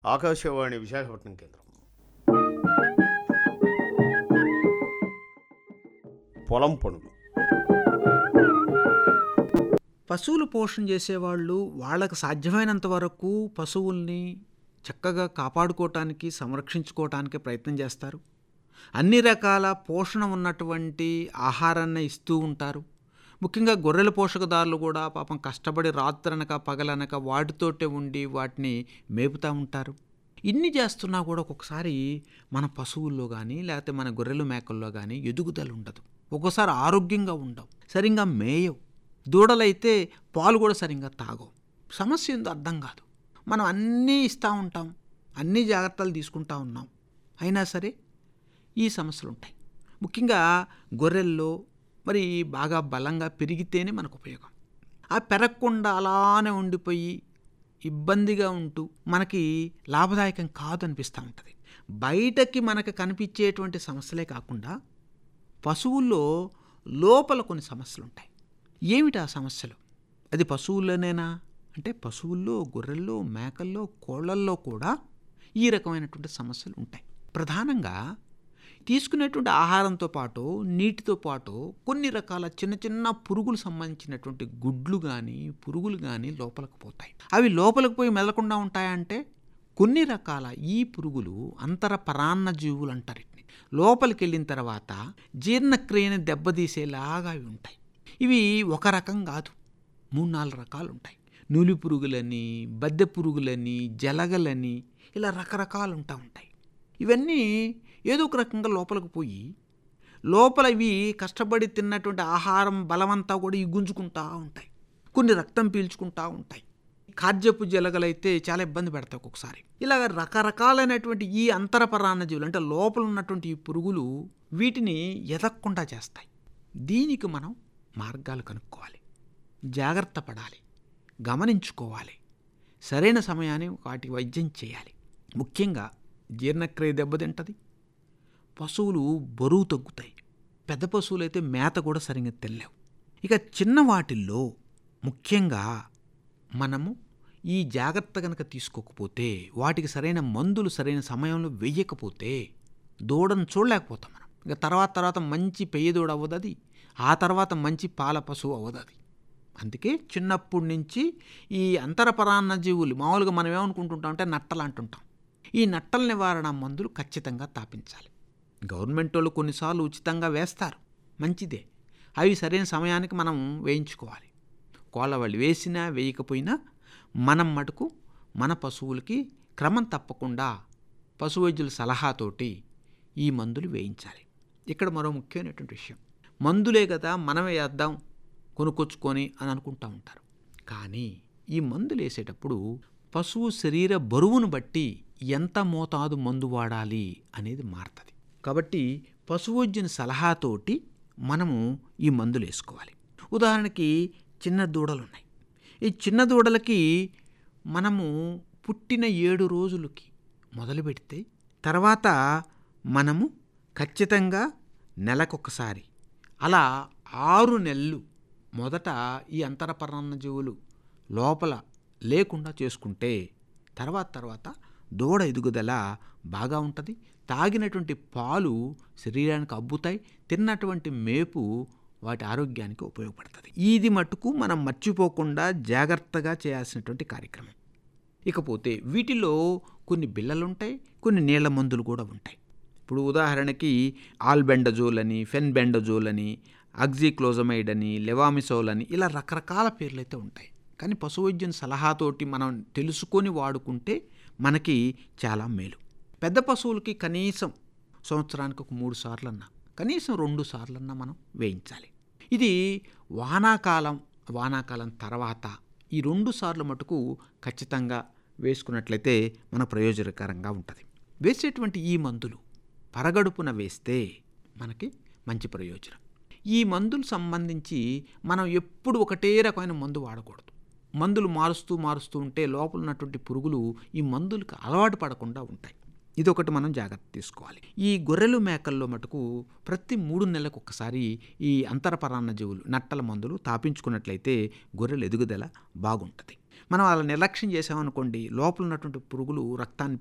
ఆకాశవాణి విశాఖపట్నం కేంద్రం పొలం పనులు పశువులు పోషణ చేసేవాళ్ళు వాళ్ళకు సాధ్యమైనంత వరకు పశువుల్ని చక్కగా కాపాడుకోవటానికి సంరక్షించుకోవటానికి ప్రయత్నం చేస్తారు అన్ని రకాల పోషణ ఉన్నటువంటి ఆహారాన్ని ఇస్తూ ఉంటారు ముఖ్యంగా గొర్రెల పోషకదారులు కూడా పాపం కష్టపడి రాత్రనక పగలనక వాటితోటే ఉండి వాటిని మేపుతూ ఉంటారు ఇన్ని చేస్తున్నా కూడా ఒక్కొక్కసారి మన పశువుల్లో కానీ లేకపోతే మన గొర్రెలు మేకల్లో కానీ ఎదుగుదల ఉండదు ఒక్కోసారి ఆరోగ్యంగా ఉండవు సరిగ్గా మేయవు దూడలైతే పాలు కూడా సరిగ్గా తాగవు సమస్య ఏందో అర్థం కాదు మనం అన్నీ ఇస్తూ ఉంటాం అన్ని జాగ్రత్తలు తీసుకుంటా ఉన్నాం అయినా సరే ఈ సమస్యలు ఉంటాయి ముఖ్యంగా గొర్రెల్లో మరి బాగా బలంగా పెరిగితేనే మనకు ఉపయోగం ఆ పెరగకుండా అలానే ఉండిపోయి ఇబ్బందిగా ఉంటూ మనకి లాభదాయకం కాదు అనిపిస్తూ ఉంటుంది బయటకి మనకు కనిపించేటువంటి సమస్యలే కాకుండా పశువుల్లో లోపల కొన్ని సమస్యలు ఉంటాయి ఏమిటి ఆ సమస్యలు అది పశువుల్లోనేనా అంటే పశువుల్లో గొర్రెల్లో మేకల్లో కోళ్ళల్లో కూడా ఈ రకమైనటువంటి సమస్యలు ఉంటాయి ప్రధానంగా తీసుకునేటువంటి ఆహారంతో పాటు నీటితో పాటు కొన్ని రకాల చిన్న చిన్న పురుగులు సంబంధించినటువంటి గుడ్లు కానీ పురుగులు కానీ లోపలికి పోతాయి అవి లోపలికి పోయి మెదలకుండా ఉంటాయంటే కొన్ని రకాల ఈ పురుగులు అంతర పరాన్న జీవులు అంటారు వీటిని లోపలికి వెళ్ళిన తర్వాత జీర్ణక్రియని దెబ్బతీసేలాగా అవి ఉంటాయి ఇవి ఒక రకం కాదు మూడు నాలుగు రకాలు ఉంటాయి నూలి పురుగులని బద్దె పురుగులని జలగలని ఇలా రకరకాలు ఉంటా ఉంటాయి ఇవన్నీ ఏదో ఒక రకంగా లోపలికి పోయి లోపల ఇవి కష్టపడి తిన్నటువంటి ఆహారం బలమంతా కూడా ఈ గుంజుకుంటా ఉంటాయి కొన్ని రక్తం పీల్చుకుంటా ఉంటాయి ఖాద్యపు జలగలైతే చాలా ఇబ్బంది పెడతాయి ఒక్కొక్కసారి ఇలాగ రకరకాలైనటువంటి ఈ అంతరపరాన్న జీవులు అంటే లోపల ఉన్నటువంటి ఈ పురుగులు వీటిని ఎదగకుండా చేస్తాయి దీనికి మనం మార్గాలు కనుక్కోవాలి జాగ్రత్త పడాలి గమనించుకోవాలి సరైన సమయాన్ని వాటికి వైద్యం చేయాలి ముఖ్యంగా జీర్ణక్రియ దెబ్బతింటది పశువులు బరువు తగ్గుతాయి పెద్ద పశువులు అయితే మేత కూడా సరిగ్గా తినలేవు ఇక చిన్న వాటిల్లో ముఖ్యంగా మనము ఈ జాగ్రత్త కనుక తీసుకోకపోతే వాటికి సరైన మందులు సరైన సమయంలో వెయ్యకపోతే దూడను చూడలేకపోతాం మనం ఇక తర్వాత తర్వాత మంచి పెయ్య దూడ అవ్వదు అది ఆ తర్వాత మంచి పాల పశువు అవ్వదు అది అందుకే చిన్నప్పటి నుంచి ఈ అంతరపరాన్న జీవులు మామూలుగా మనం ఏమనుకుంటుంటాం అంటే నట్టలు అంటుంటాం ఈ నట్టల నివారణ మందులు ఖచ్చితంగా తాపించాలి గవర్నమెంట్ వాళ్ళు కొన్నిసార్లు ఉచితంగా వేస్తారు మంచిదే అవి సరైన సమయానికి మనం వేయించుకోవాలి కోళ్ళ వాళ్ళు వేసినా వేయకపోయినా మనం మటుకు మన పశువులకి క్రమం తప్పకుండా పశు వైద్యుల సలహాతోటి ఈ మందులు వేయించాలి ఇక్కడ మరో ముఖ్యమైనటువంటి విషయం మందులే కదా మనమే వేద్దాం కొనుక్కొచ్చుకొని అని అనుకుంటా ఉంటారు కానీ ఈ మందులు వేసేటప్పుడు పశువు శరీర బరువును బట్టి ఎంత మోతాదు మందు వాడాలి అనేది మారుతుంది కాబట్టి పశువైద్యుని సలహాతోటి మనము ఈ మందులు వేసుకోవాలి ఉదాహరణకి చిన్న దూడలు ఉన్నాయి ఈ చిన్న దూడలకి మనము పుట్టిన ఏడు రోజులకి మొదలు పెడితే తర్వాత మనము ఖచ్చితంగా నెలకొకసారి అలా ఆరు నెలలు మొదట ఈ అంతరపరాన్న జీవులు లోపల లేకుండా చేసుకుంటే తర్వాత తర్వాత దూడ ఎదుగుదల బాగా ఉంటుంది తాగినటువంటి పాలు శరీరానికి అబ్బుతాయి తిన్నటువంటి మేపు వాటి ఆరోగ్యానికి ఉపయోగపడుతుంది ఇది మట్టుకు మనం మర్చిపోకుండా జాగ్రత్తగా చేయాల్సినటువంటి కార్యక్రమం ఇకపోతే వీటిలో కొన్ని బిళ్ళలు ఉంటాయి కొన్ని నీళ్ల మందులు కూడా ఉంటాయి ఇప్పుడు ఉదాహరణకి ఆల్బెండజోల్ అని ఫెన్బెండజోల్ అని అగ్జిక్లోజమైడ్ అని లెవామిసోల్ అని ఇలా రకరకాల పేర్లు అయితే ఉంటాయి కానీ పశువైద్యుని సలహాతోటి మనం తెలుసుకొని వాడుకుంటే మనకి చాలా మేలు పెద్ద పశువులకి కనీసం సంవత్సరానికి ఒక మూడు సార్లన్నా కనీసం రెండు సార్లన్నా మనం వేయించాలి ఇది వానాకాలం వానాకాలం తర్వాత ఈ రెండు సార్లు మటుకు ఖచ్చితంగా వేసుకున్నట్లయితే మన ప్రయోజనకరంగా ఉంటుంది వేసేటువంటి ఈ మందులు పరగడుపున వేస్తే మనకి మంచి ప్రయోజనం ఈ మందులు సంబంధించి మనం ఎప్పుడు ఒకటే రకమైన మందు వాడకూడదు మందులు మారుస్తూ మారుస్తూ ఉంటే లోపల ఉన్నటువంటి పురుగులు ఈ మందులకు అలవాటు పడకుండా ఉంటాయి ఇది ఒకటి మనం జాగ్రత్త తీసుకోవాలి ఈ గొర్రెలు మేకల్లో మటుకు ప్రతి మూడు నెలలకు ఒకసారి ఈ అంతరపరాన్న జీవులు నట్టల మందులు తాపించుకున్నట్లయితే గొర్రెల ఎదుగుదల బాగుంటుంది మనం అలా నిర్లక్ష్యం చేసామనుకోండి లోపల ఉన్నటువంటి పురుగులు రక్తాన్ని